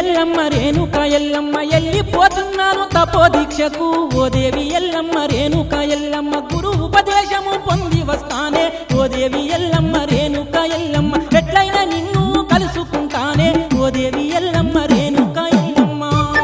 ఎల్లమ్మ రేణుక ఎల్లమ్మ ఎల్లిపోతున్నాను తపో దీక్షకు ఓ దేవి ఎల్లమ్మ రేణుక ఎల్లమ్మ గురు ఉపదేశము పొంది వస్తానే ఓ దేవి ఎల్లమ్మ రేణుక ఎల్లమ్మ ఎట్లయినా నిన్ను కలుసుకుంటానే ఓ దేవి ఎల్లమ్మ రేణుక ఎల్లమ్మ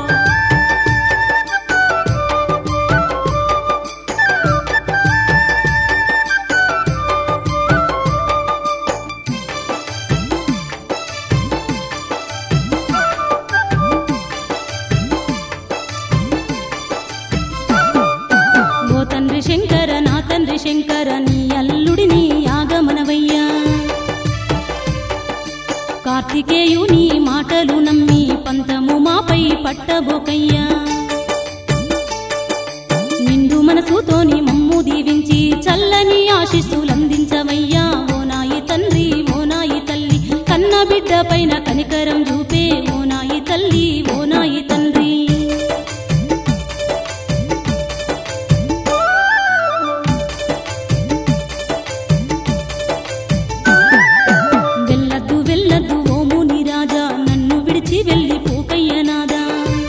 ఓ తండ్రి శంకర నా తండ్రి శంకర నీ అల్లుడిని ఆగమనవయ్యా కార్తికేయు నీ మాటలు నమ్మి పంతము మాపై పట్టబోకయ్యా నిండు మనసుతోని మమ్ము దీవించి చల్లని ఆశీస్సులందించవయ్యా ఓ నాయి తండ్రి ఓ నాయి తల్లి కన్న బిడ్డ పైన కనికరం చూపే ఓ నాయి తల్లి ఓ నాయి తండ్రి వెళ్ళద్దు వెళ్ళద్దు ఓ ముని రాజా నన్ను విడిచి వెళ్ళి పోకయ్యనాదా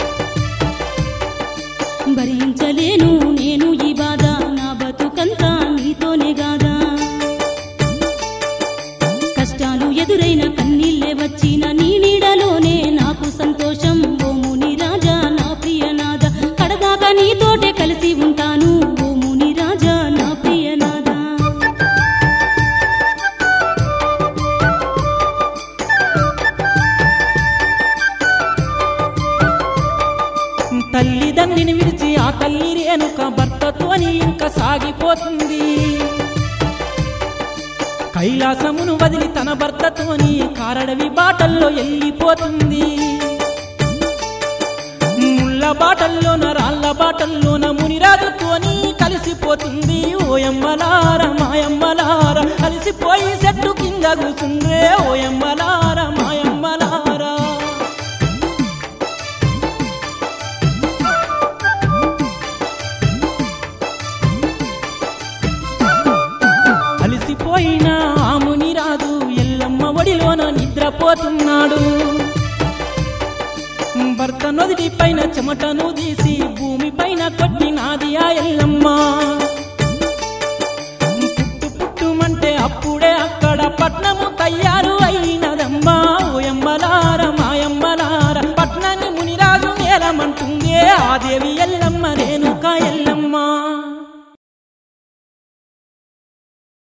భరించలేను నేను ఈ బాధ నా బతుకంతా నీతోనే గాదా కష్టాలు ఎదురైన కన్నీళ్ళే వచ్చిన నీ నీడలోనే నాకు సంతోషం ఓ ముని రాజా నా ప్రియనాద కడదాకా నీతోటే కలిసి ఉంటాను ఓ ముని రాజా నా ప్రియనాదా తల్లిదండ్రిని విడిచి ఆ తల్లి రేణుక భర్తతోని ఇంకా సాగిపోతుంది కైలాసమును వదిలి తన భర్తతోని కారడవి బాటల్లో వెళ్ళిపోతుంది ముళ్ళ బాటల్లోన రాళ్ళ బాటల్లోన మునిరాజుతోని కలిసిపోతుంది ఓయమ్మలార మాయమ్మలార కలిసిపోయి చెట్టు కింద కూర్చుందే ఓయమ్మలార మాయమ్మలారా అలసిపోయిన ఆముని రాదు ఎల్లమ్మ ఒడిలోన నిద్రపోతున్నాడు భర్త నొదిటి పైన చెమటను తీసి భూమి పైన కొట్టినాది ఆ ఎల్లమ్మ పుట్టు పుట్టుమంటే అప్పుడే అక్కడ పట్నము తయారు అయినదమ్మా ఓయమ్మలార మాయమ్మలార పట్నాన్ని మునిరాజు నేలమంటుందే ఆ దేవి ఎల్లమ్మ రేణుక ఎల్లమ్మ